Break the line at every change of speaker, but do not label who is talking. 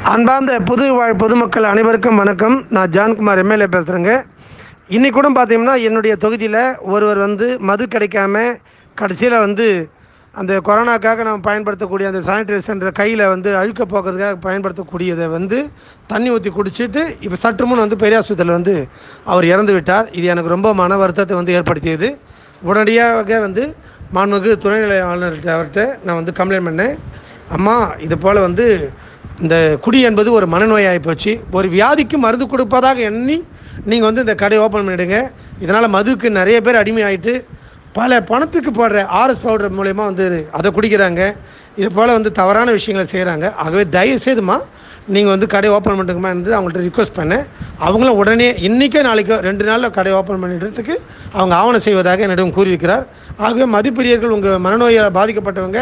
அன்பார்ந்த புது வாழ் பொதுமக்கள் அனைவருக்கும் வணக்கம் நான் ஜான்குமார் எம்எல்ஏ பேசுகிறேங்க இன்னைக்கு கூட பார்த்தீங்கன்னா என்னுடைய தொகுதியில் ஒருவர் வந்து மது கிடைக்காம கடைசியில் வந்து அந்த கொரோனாக்காக நம்ம பயன்படுத்தக்கூடிய அந்த சானிடைசர் கையில் வந்து அழுக்க போக்குறதுக்காக பயன்படுத்தக்கூடியதை வந்து தண்ணி ஊற்றி குடிச்சிட்டு இப்போ சற்று முன் வந்து பெரியாஸ்பத்திரியில் வந்து அவர் இறந்து விட்டார் இது எனக்கு ரொம்ப மன வருத்தத்தை வந்து ஏற்படுத்தியது உடனடியாக வந்து மாண்புமிகு துணைநிலை ஆளுநர்கிட்ட அவர்கிட்ட நான் வந்து கம்ப்ளைண்ட் பண்ணேன் அம்மா இது போல் வந்து இந்த குடி என்பது ஒரு மனநோயாகி போச்சு ஒரு வியாதிக்கு மருந்து கொடுப்பதாக எண்ணி நீங்கள் வந்து இந்த கடையை ஓப்பன் பண்ணிவிடுங்க இதனால் மதுவுக்கு நிறைய பேர் அடிமையாயிட்டு பல பணத்துக்கு போடுற ஆர்எஸ் பவுடர் மூலயமா வந்து அதை குடிக்கிறாங்க இது போல் வந்து தவறான விஷயங்களை செய்கிறாங்க ஆகவே தயவு செய்துமா நீங்கள் வந்து கடை ஓப்பன் பண்ணுங்கம்மா என்று அவங்கள்ட்ட ரிக்வஸ்ட் பண்ணேன் அவங்களும் உடனே இன்றைக்கோ நாளைக்கோ ரெண்டு நாளில் கடை ஓப்பன் பண்ணிடுறதுக்கு அவங்க ஆவணம் செய்வதாக என்னிடம் கூறியிருக்கிறார் ஆகவே மதுப்பிரியர்கள் உங்கள் மனநோயால் பாதிக்கப்பட்டவங்க